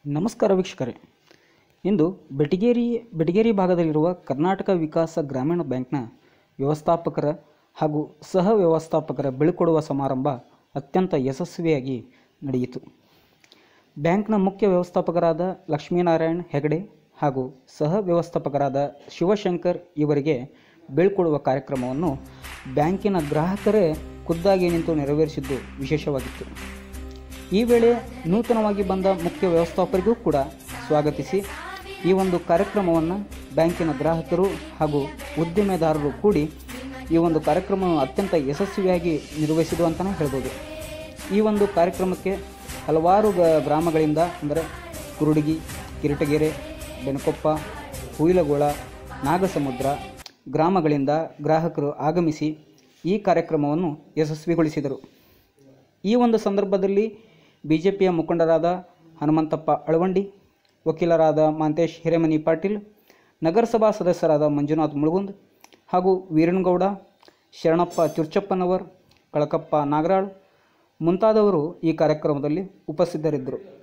ನಮಸ್ಕಾರ ವೀಕ್ಷಕರೇ ಇಂದು ಬೆಟಗೇರಿ ಬೆಟಗೇರಿ ಭಾಗದಲ್ಲಿರುವ ಕರ್ನಾಟಕ ವಿಕಾಸ ಗ್ರಾಮೀಣ ಬ್ಯಾಂಕ್ನ ವ್ಯವಸ್ಥಾಪಕರ ಹಾಗೂ ಸಹ ವ್ಯವಸ್ಥಾಪಕರ ಬೀಳ್ಕೊಡುವ ಸಮಾರಂಭ ಅತ್ಯಂತ ಯಶಸ್ವಿಯಾಗಿ ನಡೆಯಿತು ಬ್ಯಾಂಕ್ನ ಮುಖ್ಯ ವ್ಯವಸ್ಥಾಪಕರಾದ ಲಕ್ಷ್ಮೀನಾರಾಯಣ್ ಹೆಗಡೆ ಹಾಗೂ ಸಹ ವ್ಯವಸ್ಥಾಪಕರಾದ ಶಿವಶಂಕರ್ ಇವರಿಗೆ ಬೀಳ್ಕೊಡುವ ಕಾರ್ಯಕ್ರಮವನ್ನು ಬ್ಯಾಂಕಿನ ಗ್ರಾಹಕರೇ ಖುದ್ದಾಗಿ ನಿಂತು ನೆರವೇರಿಸಿದ್ದು ವಿಶೇಷವಾಗಿತ್ತು ಈ ವೇಳೆ ನೂತನವಾಗಿ ಬಂದ ಮುಖ್ಯ ವ್ಯವಸ್ಥಾಪಕರಿಗೂ ಕೂಡ ಸ್ವಾಗತಿಸಿ ಈ ಒಂದು ಕಾರ್ಯಕ್ರಮವನ್ನು ಬ್ಯಾಂಕಿನ ಗ್ರಾಹಕರು ಹಾಗೂ ಉದ್ದಿಮೆದಾರರು ಕೂಡಿ ಈ ಒಂದು ಕಾರ್ಯಕ್ರಮವನ್ನು ಅತ್ಯಂತ ಯಶಸ್ವಿಯಾಗಿ ನಿರ್ವಹಿಸಿದ್ದು ಅಂತಲೇ ಹೇಳ್ಬೋದು ಈ ಒಂದು ಕಾರ್ಯಕ್ರಮಕ್ಕೆ ಹಲವಾರು ಗ ಗ್ರಾಮಗಳಿಂದ ಅಂದರೆ ಕುರುಡಗಿ ಕಿರೀಟಗೆರೆ ಬೆನಕೊಪ್ಪ ಹುಯಿಲಗೋಳ ನಾಗಸಮುದ್ರ ಗ್ರಾಮಗಳಿಂದ ಗ್ರಾಹಕರು ಆಗಮಿಸಿ ಈ ಕಾರ್ಯಕ್ರಮವನ್ನು ಯಶಸ್ವಿಗೊಳಿಸಿದರು ಈ ಒಂದು ಸಂದರ್ಭದಲ್ಲಿ ಬಿ ಜೆ ಪಿಯ ಮುಖಂಡರಾದ ಹನುಮಂತಪ್ಪ ಅಳವಂಡಿ ವಕೀಲರಾದ ಮಾಂತೇಶ್ ಹಿರೇಮನಿ ಪಾಟೀಲ್ ನಗರಸಭಾ ಸದಸ್ಯರಾದ ಮಂಜುನಾಥ್ ಮುಳುಗುಂದ್ ಹಾಗೂ ವೀರನಗೌಡ ಶರಣಪ್ಪ ಚುರ್ಚಪ್ಪನವರ್ ಕಳಕಪ್ಪ ನಾಗರಾಳ್ ಮುಂತಾದವರು ಈ ಕಾರ್ಯಕ್ರಮದಲ್ಲಿ ಉಪಸ್ಥಿತರಿದ್ದರು